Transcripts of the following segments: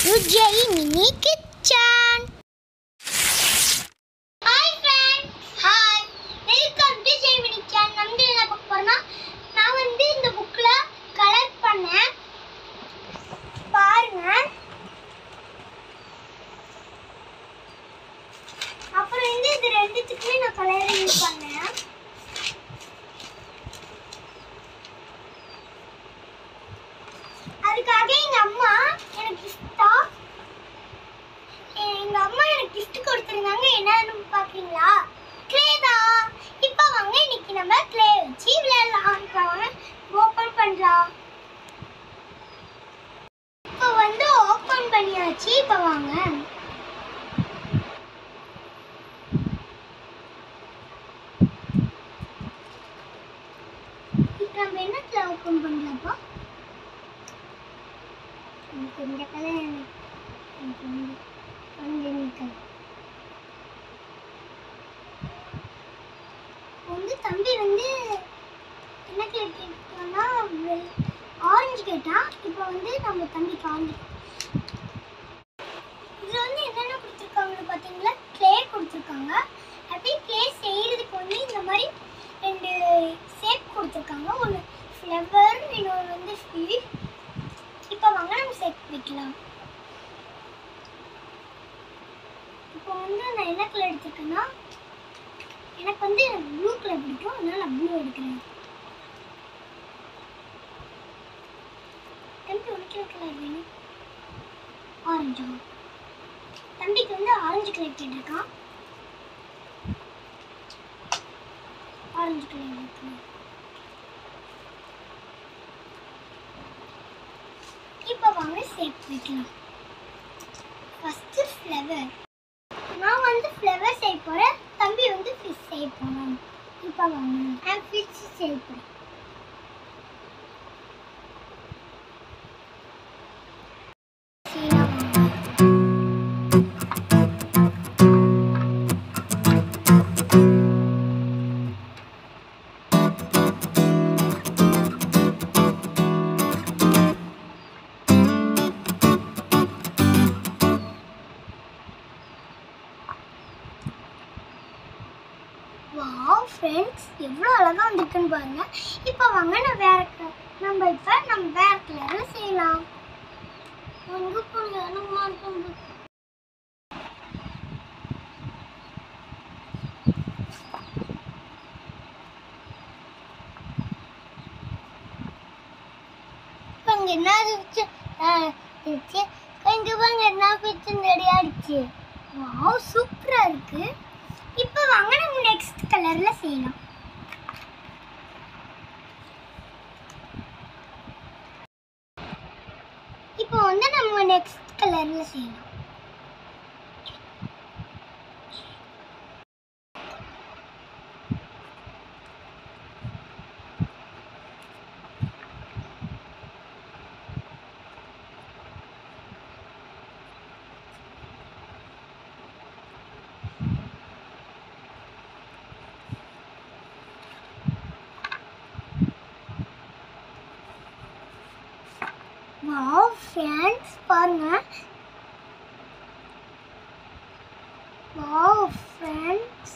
to Jai mini kitchen hi friend hi welcome to Jai mini kitchen நம்ம என்ன பார்க்க போறோம்னா நான் வந்து இந்த புக்ல கலர் பண்ணேன் பாருங்க அப்புறம் வந்து இது ரெண்டுத்துக்குமே நான் கலர் யூஸ் பண்ணேன் அதுக்காக எங்க அம்மா எனக்கு கிஃப்டா எங்க அம்மா எனக்கு கிஃப்ட் கொடுத்துருந்தாங்க என்னன்னு பாக்கீங்களா க்ளே தான் இப்போ வாங்க இன்னைக்கு நம்ம க்ளே வச்சு விளையாடலாம் இப்போ வாங்க ஓப்பன் பண்ணலாம் இப்போ வந்து ஓப்பன் பண்ணியாச்சு இப்போ வாங்க இப்போ நம்ம என்னத்துல ஓப்பன் பண்ணலாம்ப்பா எனக்கு இந்த கலர் எனக்கு இந்த இந்த கலர் வந்து தம்பி வந்து என்ன கலர் கேட்டான்னா ஆரஞ்சு கேட்டான் இப்போ வந்து நம்ம தம்பிக்கு ஆரஞ்சு இதில் வந்து என்னென்ன கொடுத்துருக்காங்கன்னு பார்த்தீங்களா க்ளே கொடுத்துருக்காங்க அப்படியே க்ளே செய்கிறதுக்கு வந்து இந்த மாதிரி ரெண்டு ஷேப் கொடுத்துருக்காங்க ஒன்று ஃப்ளவர் இன்னொன்று வந்து ஃபிஷ் இப்போ வாங்க நம்ம செட் வைக்கலாம் இப்போ வந்து நான் என்ன கலர் எடுத்திருக்கேன்னா எனக்கு வந்து எனக்கு ப்ளூ கலர் பிடிக்கும் அதனால நான் ப்ளூ எடுக்கிறேன் தம்பி உனக்கு என்ன கலர் வேணும் ஆரஞ்சா தம்பிக்கு வந்து ஆரஞ்சு கலர் கேட்டிருக்கான் ஆரஞ்சு கலர் எடுக்கணும் இப்போ வாங்க ஷேப் வைக்கலாம் ஃபஸ்ட்டு ஃப்ளவர் நான் வந்து ஃப்ளவர் செய்ய போகிறேன் தம்பி வந்து ஃபிஷ் செய்ய போகிறேன் இப்போ வாங்க நான் ஃபிஷ் செய்ய போகிறேன் வாவ் ஃப்ரெண்ட்ஸ் எவ்வளோ அழகாக வந்திருக்குன்னு பாருங்க இப்போ வாங்க நான் வேற க- நம்ம இப்போ நம்ம வேற கலரில் செய்யலாம் அங்கே போங்க நம்ம இருக்கோங்க இங்க என்ன இருந்துச்சு இருந்துச்சு இங்க பாருங்க என்ன பிச்சு ரெடி ஆயிடுச்சு வாவ் சூப்பரா இருக்கு இப்போ வாங்க நம்ம நெக்ஸ்ட் கலர்ல செய்யலாம் இப்போ வந்து நம்ம நெக்ஸ்ட் கலர்ல செய்யலாம் வாவ் ஃப்ரெண்ட்ஸ் பாருங்க வாவ் ஃப்ரெண்ட்ஸ்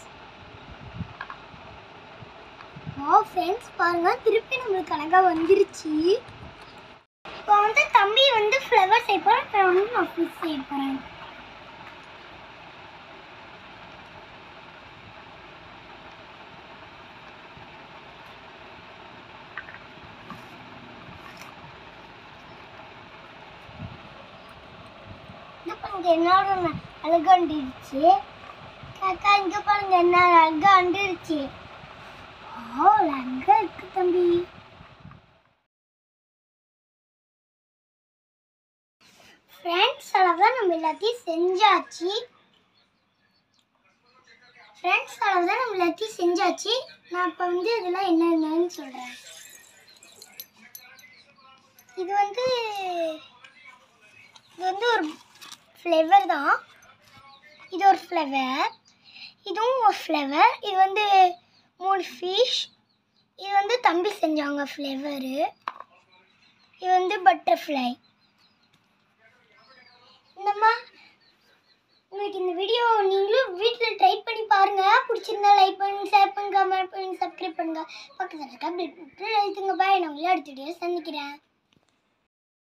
வாவ் ஃப்ரெண்ட்ஸ் பாருங்க திருப்பி நம்மளுக்கு அழகா வந்துருச்சு இப்போ வந்து தம்பி வந்து ஃப்ளவர் செய்ய போகிறேன் இப்போ வந்து நான் ஃபிஷ் செய்ய போகிறேன் இங்க பாருங்க என்னோட ந- அழகா அண்டிருச்சு காக்கா இங்க பாருங்க என்ன அழகா அண்டிருச்சு ஓ அழகா இருக்கு தம்பி ஃப்ரெண்ட்ஸ் அளவுதான் நம்ம எல்லாத்தையும் செஞ்சாச்சு ஃப்ரெண்ட்ஸ் அளவுதான் நம்ம எல்லாத்தையும் செஞ்சாச்சு நான் இப்போ வந்து இதெல்லாம் என்னென்னு சொல்கிறேன் இது வந்து இது வந்து ஒரு ஃப்ளேவர் தான் இது ஒரு ஃப்ளவர் இதுவும் ஒரு ஃப்ளவர் இது வந்து மூணு ஃபிஷ் இது வந்து தம்பி செஞ்சாங்க ஃப்ளேவரு இது வந்து பட்டர்ஃப்ளை இன்னைக்கு இந்த வீடியோ நீங்களும் வீட்டில் ட்ரை பண்ணி பாருங்க பிடிச்சிருந்தா லைக் பண்ணுங்க ஷேர் பண்ணுங்க கமெண்ட் பண்ணுங்க சப்ஸ்கிரைப் பண்ணுங்க பக்கத்தில் இருக்க பில் அழுத்துங்க பாய் நான் உங்களை அடுத்த வீடியோ சந்திக்கிறேன்